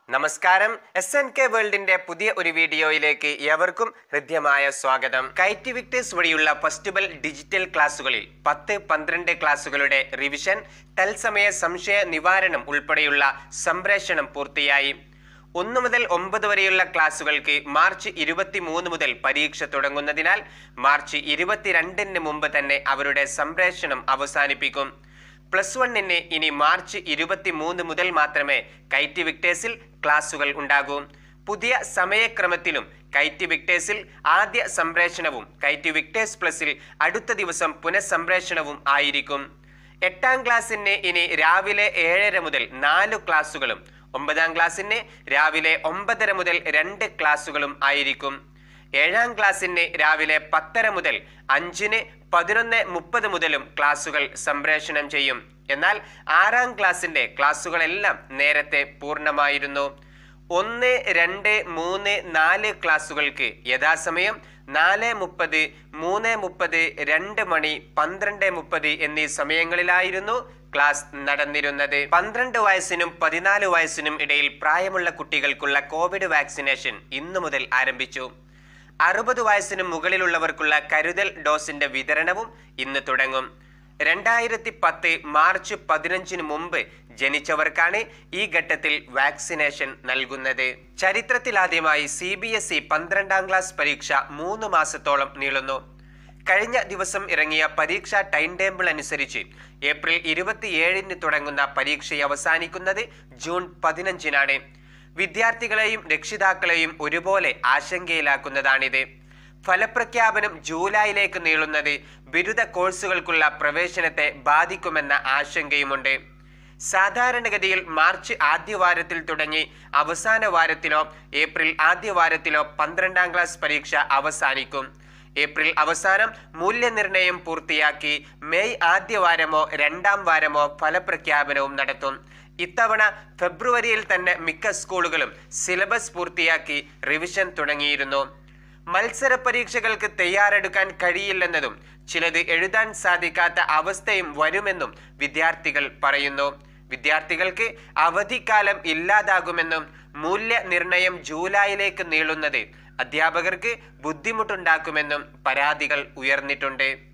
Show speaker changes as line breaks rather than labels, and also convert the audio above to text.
നമസ്കാരം S N K വേൾഡിന്റെ പുതിയ ഒരു വീഡിയോയിലേക്ക് ഏവർക്കും ഹൃദ്യമായ സ്വാഗതം കൈറ്റ് വിക്ടേഴ്സ് വഴിയുള്ള ഫസ്റ്റിബൽ ഡിജിറ്റൽ ക്ലാസുകളിൽ പത്ത് പന്ത്രണ്ട് ക്ലാസുകളുടെ റിവിഷൻ തത്സമയ സംശയ നിവാരണം ഉൾപ്പെടെയുള്ള സംപ്രേഷണം പൂർത്തിയായി ഒന്ന് മുതൽ ഒമ്പത് വരെയുള്ള ക്ലാസുകൾക്ക് മാർച്ച് ഇരുപത്തി മൂന്ന് മുതൽ പരീക്ഷ തുടങ്ങുന്നതിനാൽ മാർച്ച് ഇരുപത്തിരണ്ടിന് മുമ്പ് തന്നെ അവരുടെ സംപ്രേഷണം അവസാനിപ്പിക്കും പ്ലസ് വണ്ണിന് ഇനി മാർച്ച് ഇരുപത്തി മൂന്ന് മുതൽ മാത്രമേ കൈറ്റ് വിക്ടേഴ്സിൽ ക്ലാസുകൾ ഉണ്ടാകൂ പുതിയ സമയക്രമത്തിലും കൈറ്റ് വിക്ടേഴ്സിൽ ആദ്യ സംപ്രേഷണവും കൈറ്റ് വിക്ടേഴ്സ് പ്ലസിൽ അടുത്ത ദിവസം പുനഃസംപ്രേഷണവും ആയിരിക്കും എട്ടാം ക്ലാസ്സിന് ഇനി രാവിലെ ഏഴര മുതൽ നാല് ക്ലാസുകളും ഒമ്പതാം ക്ലാസ്സിന് രാവിലെ ഒമ്പതര മുതൽ രണ്ട് ക്ലാസുകളും ആയിരിക്കും ഏഴാം ക്ലാസ്സിന് രാവിലെ പത്തര മുതൽ അഞ്ചിന് പതിനൊന്ന് മുപ്പത് മുതലും ക്ലാസുകൾ സംപ്രേഷണം ചെയ്യും എന്നാൽ ആറാം ക്ലാസ്സിന്റെ ക്ലാസുകളെല്ലാം നേരത്തെ പൂർണ്ണമായിരുന്നു ഒന്ന് രണ്ട് മൂന്ന് നാല് ക്ലാസുകൾക്ക് യഥാസമയം നാല് മുപ്പത് മൂന്ന് മുപ്പത് രണ്ട് മണി പന്ത്രണ്ട് മുപ്പത് എന്നീ സമയങ്ങളിലായിരുന്നു ക്ലാസ് നടന്നിരുന്നത് പന്ത്രണ്ട് വയസ്സിനും പതിനാല് വയസ്സിനും ഇടയിൽ പ്രായമുള്ള കുട്ടികൾക്കുള്ള കോവിഡ് വാക്സിനേഷൻ ഇന്നു മുതൽ ആരംഭിച്ചു അറുപത് വയസ്സിന് മുകളിലുള്ളവർക്കുള്ള കരുതൽ ഡോസിന്റെ വിതരണവും ഇന്ന് തുടങ്ങും രണ്ടായിരത്തി പത്ത് മാർച്ച് പതിനഞ്ചിന് മുമ്പ് ജനിച്ചവർക്കാണ് ഈ ഘട്ടത്തിൽ വാക്സിനേഷൻ നൽകുന്നത് ചരിത്രത്തിലാദ്യമായി സി ബി എസ് ഇ പന്ത്രണ്ടാം ക്ലാസ് പരീക്ഷ മൂന്ന് മാസത്തോളം നീളുന്നു കഴിഞ്ഞ ദിവസം ഇറങ്ങിയ പരീക്ഷാ ടൈം ടേബിൾ അനുസരിച്ച് ഏപ്രിൽ ഇരുപത്തിയേഴിന് തുടങ്ങുന്ന പരീക്ഷ അവസാനിക്കുന്നത് ജൂൺ പതിനഞ്ചിനാണ് വിദ്യാർത്ഥികളെയും രക്ഷിതാക്കളെയും ഒരുപോലെ ആശങ്കയിലാക്കുന്നതാണിത് ഫലപ്രഖ്യാപനം ജൂലൈയിലേക്ക് നീളുന്നത് ബിരുദ കോഴ്സുകൾക്കുള്ള പ്രവേശനത്തെ ബാധിക്കുമെന്ന ആശങ്കയുമുണ്ട് സാധാരണഗതിയിൽ മാർച്ച് ആദ്യവാരത്തിൽ തുടങ്ങി അവസാന വാരത്തിലോ ഏപ്രിൽ ആദ്യവാരത്തിലോ പന്ത്രണ്ടാം ക്ലാസ് പരീക്ഷ അവസാനിക്കും ഏപ്രിൽ അവസാനം മൂല്യനിർണ്ണയം പൂർത്തിയാക്കി മെയ് ആദ്യവാരമോ രണ്ടാം വാരമോ ഫലപ്രഖ്യാപനവും നടത്തും ഇത്തവണ ഫെബ്രുവരിയിൽ തന്നെ മിക്ക സ്കൂളുകളും സിലബസ് പൂർത്തിയാക്കി റിവിഷൻ തുടങ്ങിയിരുന്നു മത്സര പരീക്ഷകൾക്ക് തയ്യാറെടുക്കാൻ കഴിയില്ലെന്നതും ചിലത് എഴുതാൻ സാധിക്കാത്ത അവസ്ഥയും വരുമെന്നും വിദ്യാർത്ഥികൾ പറയുന്നു വിദ്യാർത്ഥികൾക്ക് അവധിക്കാലം ഇല്ലാതാകുമെന്നും മൂല്യനിർണയം ജൂലൈയിലേക്ക് നീളുന്നത് അധ്യാപകർക്ക് ബുദ്ധിമുട്ടുണ്ടാക്കുമെന്നും പരാതികൾ ഉയർന്നിട്ടുണ്ട്